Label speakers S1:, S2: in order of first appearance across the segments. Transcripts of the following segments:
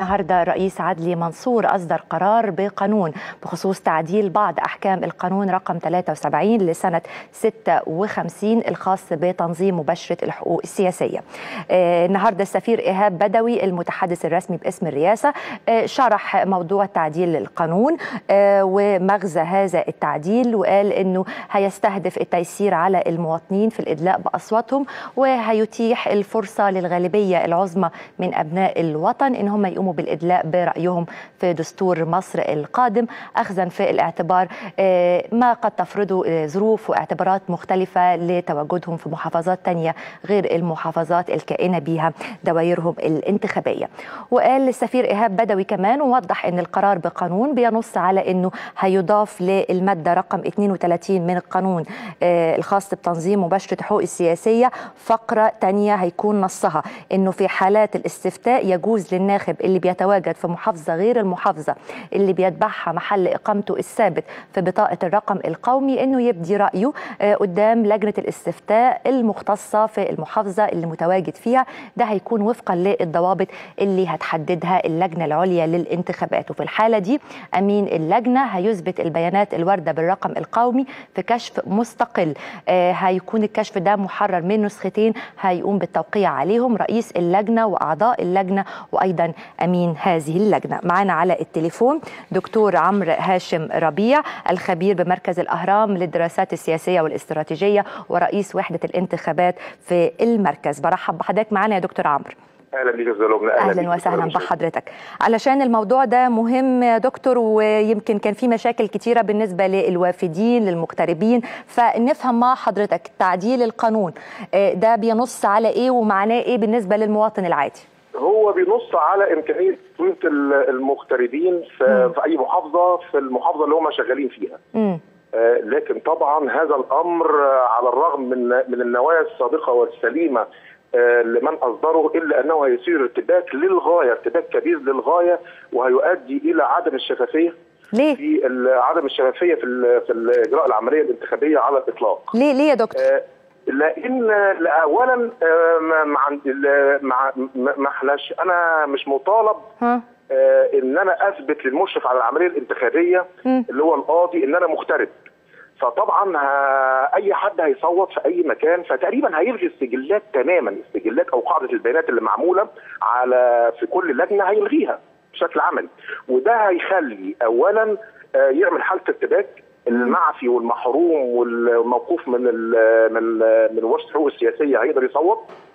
S1: النهارده الرئيس عدلي منصور اصدر قرار بقانون بخصوص تعديل بعض احكام القانون رقم 73 لسنه 56 الخاص بتنظيم مباشره الحقوق السياسيه. آه النهارده السفير ايهاب بدوي المتحدث الرسمي باسم الرئاسه آه شرح موضوع تعديل القانون آه ومغزى هذا التعديل وقال انه هيستهدف التيسير على المواطنين في الادلاء باصواتهم وهيتيح الفرصه للغالبيه العظمى من ابناء الوطن ان هم يقوموا بالادلاء برايهم في دستور مصر القادم اخذا في الاعتبار ما قد تفرضه ظروف واعتبارات مختلفه لتواجدهم في محافظات تانية غير المحافظات الكائنه بها دوائرهم الانتخابيه. وقال السفير ايهاب بدوي كمان ووضح ان القرار بقانون بينص على انه هيضاف للماده رقم 32 من القانون الخاص بتنظيم مباشره الحقوق السياسيه فقره تانية هيكون نصها انه في حالات الاستفتاء يجوز للناخب اللي بيتواجد في محافظة غير المحافظة اللي بيتبعها محل إقامته الثابت في بطاقة الرقم القومي إنه يبدي رأيه قدام لجنة الاستفتاء المختصة في المحافظة اللي متواجد فيها ده هيكون وفقا للضوابط اللي هتحددها اللجنة العليا للانتخابات وفي الحالة دي أمين اللجنة هيثبت البيانات الواردة بالرقم القومي في كشف مستقل هيكون الكشف ده محرر من نسختين هيقوم بالتوقيع عليهم رئيس اللجنة وأعضاء اللجنة وأيضا امين هذه اللجنه معنا على التليفون دكتور عمرو هاشم ربيع الخبير بمركز الاهرام للدراسات السياسيه والاستراتيجيه ورئيس وحده الانتخابات في المركز برحب بحضرتك معنا يا دكتور عمرو
S2: اهلا بيك يا
S1: اهلا, أهلا وسهلا بحضرتك علشان الموضوع ده مهم يا دكتور ويمكن كان في مشاكل كتيره بالنسبه للوافدين للمغتربين فنفهم مع حضرتك تعديل القانون ده بينص على ايه ومعناه ايه بالنسبه للمواطن العادي
S2: هو بينص على امكانيه تصويت المغتربين في, في اي محافظه في المحافظه اللي هم شغالين فيها. م. آه لكن طبعا هذا الامر على الرغم من من النوايا الصادقه والسليمه آه لمن اصدره الا انه هيصير ارتباك للغايه ارتباك كبير للغايه وهيؤدي الى عدم الشفافيه
S1: ليه؟
S2: في عدم الشفافيه في في اجراء العمليه الانتخابيه على الاطلاق.
S1: ليه ليه يا دكتور؟ آه
S2: لان اولا مع مع ما احناش انا مش مطالب ها. ان انا اثبت للمشرف على العمليه الانتخابيه م. اللي هو القاضي ان انا مغترب فطبعا اي حد هيصوت في اي مكان فتقريبا هيلغي السجلات تماما السجلات او قاعده البيانات اللي معموله على في كل لجنه هيلغيها بشكل عملي وده هيخلي اولا يعمل حاله ارتباك المعفي والمحروم والموقوف من ال من ال من وسط الحقوق السياسيه هيقدر يصوت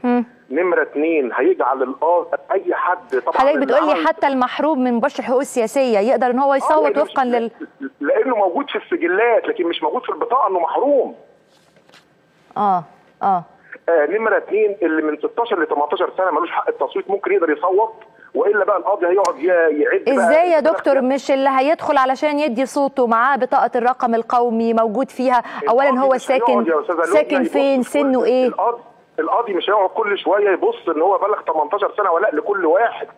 S2: نمره اثنين هيجعل القاضي اي حد طبعا
S1: حضرتك بتقول لي حتى المحروم من مباشر الحقوق السياسيه يقدر ان هو يصوت
S2: آه
S1: وفقا لل
S2: لانه موجود في السجلات لكن مش موجود في البطاقه انه محروم
S1: اه اه
S2: آه نمره اثنين اللي من 16 ل 18 سنه ملوش حق التصويت ممكن يقدر يصوت والا بقى القاضي هيقعد يعد
S1: ازاي يا دكتور مش اللي هيدخل علشان يدي صوته معاه بطاقه الرقم القومي موجود فيها اولا هو ساكن ساكن فين سنه ايه
S2: القاضي القاضي مش هيقعد كل شويه يبص ان هو بلغ 18 سنه ولا لكل واحد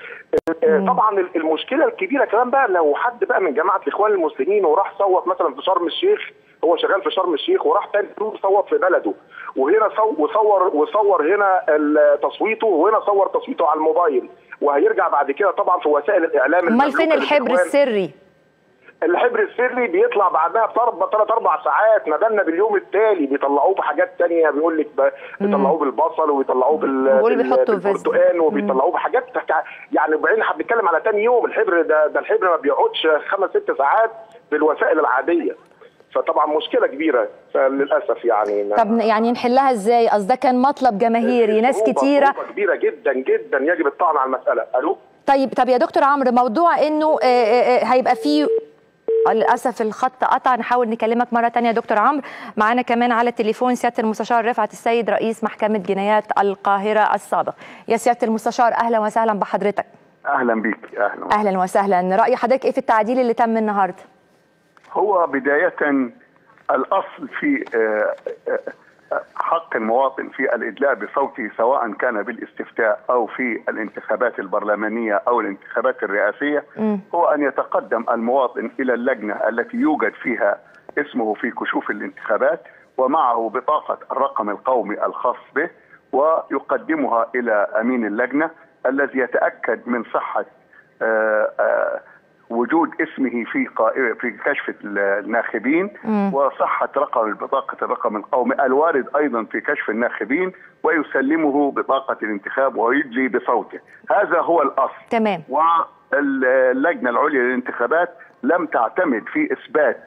S2: طبعا المشكله الكبيره كمان بقى لو حد بقى من جماعه الاخوان المسلمين وراح صوت مثلا في شرم الشيخ هو شغال في شرم الشيخ وراح تاني يوم صوت في بلده وهنا وصور وصور هنا تصويته وهنا صور تصويته على الموبايل وهيرجع بعد كده طبعا في وسائل الاعلام
S1: امال فين الحبر السري؟
S2: الحبر السري بيطلع بعدها بثلاث اربع ساعات ما بالنا باليوم التالي بيطلعوه بحاجات تانية بيقول لك بيطلعوه بالبصل وبيطلعوه بالبرتقال وبيطلعوه بحاجات يعني وبعدين احنا بنتكلم على تاني يوم الحبر ده ده الحبر ما بيقعدش خمس ست ساعات بالوسائل العاديه فطبعا مشكله كبيره فللاسف يعني
S1: طب يعني نحلها ازاي؟ اصل ده كان مطلب جماهيري ناس كتيره
S2: كبيره جدا جدا يجب الطعن على المساله الو
S1: طيب طب يا دكتور عمرو موضوع انه هيبقى فيه للاسف الخط قطع نحاول نكلمك مره ثانيه يا دكتور عمرو معانا كمان على التليفون سياده المستشار رفعت السيد رئيس محكمه جنايات القاهره السابق يا سياده المستشار اهلا وسهلا بحضرتك
S3: اهلا بيك اهلا
S1: اهلا وسهلا راي حضرتك ايه في التعديل اللي تم النهارده
S3: هو بدايه الاصل في حق المواطن في الادلاء بصوته سواء كان بالاستفتاء او في الانتخابات البرلمانيه او الانتخابات الرئاسيه م. هو ان يتقدم المواطن الى اللجنه التي يوجد فيها اسمه في كشوف الانتخابات ومعه بطاقه الرقم القومي الخاص به ويقدمها الى امين اللجنه الذي يتاكد من صحه آآ آآ وجود اسمه في في كشف الناخبين
S1: مم.
S3: وصحه رقم بطاقه الرقم القومي الوارد ايضا في كشف الناخبين ويسلمه بطاقه الانتخاب ويدلي بصوته هذا هو الاصل
S1: تمام
S3: واللجنه العليا للانتخابات لم تعتمد في اثبات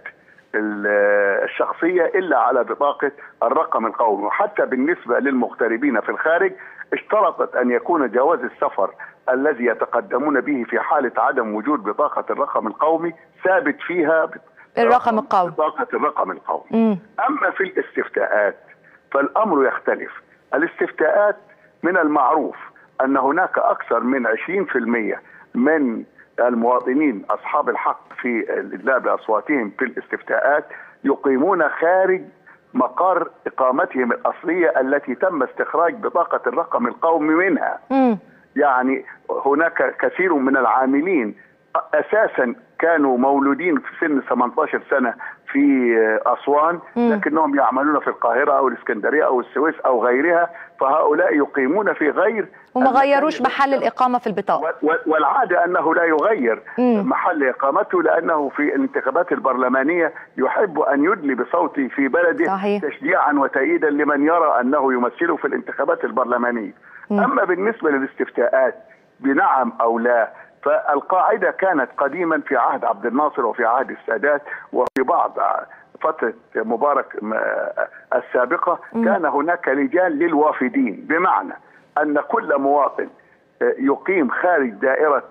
S3: الشخصيه الا على بطاقه الرقم القومي وحتى بالنسبه للمغتربين في الخارج اشترطت ان يكون جواز السفر الذي يتقدمون به في حاله عدم وجود بطاقه الرقم القومي ثابت فيها
S1: الرقم القومي
S3: بطاقه الرقم القومي
S1: مم.
S3: اما في الاستفتاءات فالامر يختلف الاستفتاءات من المعروف ان هناك اكثر من 20% من المواطنين اصحاب الحق في الادلاء باصواتهم في الاستفتاءات يقيمون خارج مقر اقامتهم الاصليه التي تم استخراج بطاقه الرقم القومي منها.
S1: مم.
S3: يعني هناك كثير من العاملين اساسا كانوا مولودين في سن 18 سنه في اسوان
S1: مم.
S3: لكنهم يعملون في القاهره او الاسكندريه او السويس او غيرها فهؤلاء يقيمون في غير
S1: وما
S3: المكان
S1: غيروش
S3: الذي
S1: محل الإقامة في البطاقة
S3: و- و- والعاده انه لا يغير
S1: مم.
S3: محل اقامته لانه في الانتخابات البرلمانيه يحب ان يدلي بصوته في بلده
S1: صحيح.
S3: تشجيعا وتأييدا لمن يرى انه يمثله في الانتخابات البرلمانيه.
S1: مم.
S3: اما بالنسبه للاستفتاءات بنعم او لا فالقاعده كانت قديما في عهد عبد الناصر وفي عهد السادات وفي بعض فتره مبارك م- السابقه كان هناك لجان للوافدين بمعنى ان كل مواطن يقيم خارج دائره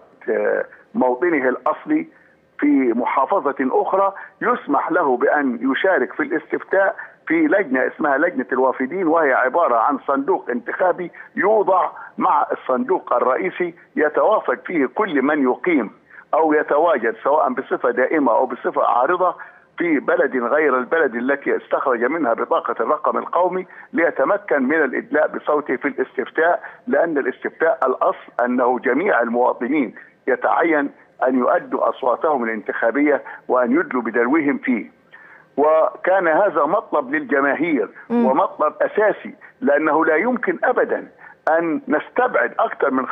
S3: موطنه الاصلي في محافظه اخرى يسمح له بان يشارك في الاستفتاء في لجنه اسمها لجنه الوافدين وهي عباره عن صندوق انتخابي يوضع مع الصندوق الرئيسي يتوافد فيه كل من يقيم او يتواجد سواء بصفه دائمه او بصفه عارضه في بلد غير البلد التي استخرج منها بطاقة الرقم القومي ليتمكن من الإدلاء بصوته في الاستفتاء لأن الاستفتاء الأصل أنه جميع المواطنين يتعين أن يؤدوا أصواتهم الانتخابية وأن يدلوا بدلوهم فيه وكان هذا مطلب للجماهير ومطلب أساسي لأنه لا يمكن أبدا أن نستبعد أكثر من 25%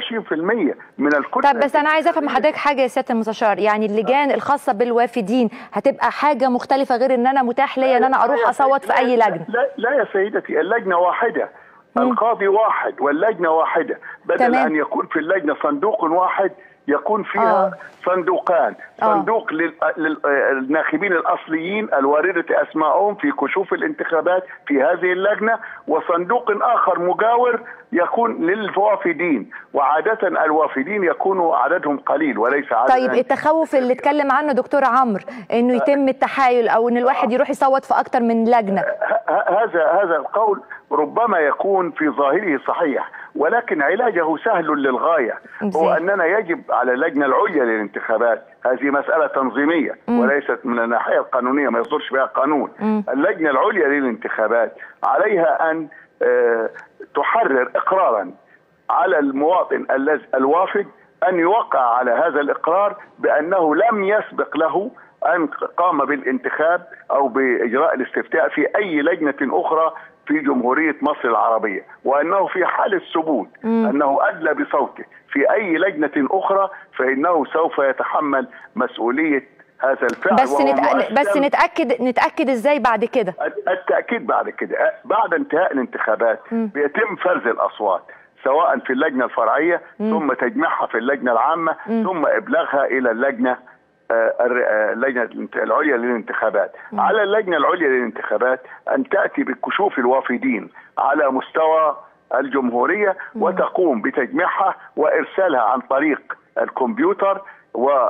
S3: من الكتلة
S1: طب بس انا عايزه افهم حضرتك حاجه يا سياده المستشار يعني اللجان الخاصه بالوافدين هتبقى حاجه مختلفه غير ان انا متاح ليا ان انا اروح اصوت في اي لجنه
S3: لا, لا يا سيدتي اللجنه واحده القاضي واحد واللجنه واحده بدل
S1: تمام.
S3: ان يكون في اللجنه صندوق واحد يكون فيها
S1: آه.
S3: صندوقان
S1: آه.
S3: صندوق لل- للناخبين الاصليين الوارده اسماءهم في كشوف الانتخابات في هذه اللجنه وصندوق اخر مجاور يكون للوافدين وعاده الوافدين يكون عددهم قليل وليس عدد
S1: طيب التخوف اللي اتكلم عنه دكتور عمرو انه يتم التحايل او ان الواحد يروح يصوت في اكتر من لجنه
S3: ه- هذا هذا القول ربما يكون في ظاهره صحيح ولكن علاجه سهل للغايه هو
S1: إزاي؟
S3: اننا يجب على اللجنه العليا للانتخابات هذه مساله تنظيميه وليست من الناحيه القانونيه ما يصدرش بها قانون اللجنه العليا للانتخابات عليها ان آه، تحرر اقرارا على المواطن الذي الوافد ان يوقع على هذا الاقرار بانه لم يسبق له ان قام بالانتخاب او باجراء الاستفتاء في اي لجنه اخرى في جمهوريه مصر العربيه وانه في حال الثبوت انه ادلى بصوته في اي لجنه اخرى فانه سوف يتحمل مسؤوليه هذا الفعل
S1: بس
S3: وهو
S1: نت... بس
S3: مؤثر
S1: نتاكد نتاكد ازاي بعد كده
S3: التاكيد بعد كده بعد انتهاء الانتخابات بيتم فرز الاصوات سواء في اللجنه الفرعيه ثم تجميعها في اللجنه العامه ثم ابلاغها الى اللجنه آه، الر- آه، اللجنه العليا للانتخابات على اللجنه العليا للانتخابات ان تاتي بكشوف الوافدين على مستوى الجمهوريه وتقوم بتجميعها وارسالها عن طريق الكمبيوتر و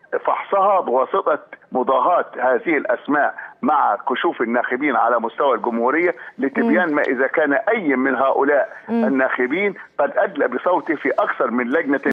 S3: فحصها بواسطة مضاهاة هذه الأسماء مع كشوف الناخبين على مستوى الجمهورية لتبيان ما إذا كان أي من هؤلاء الناخبين قد أدلى بصوته في أكثر من لجنة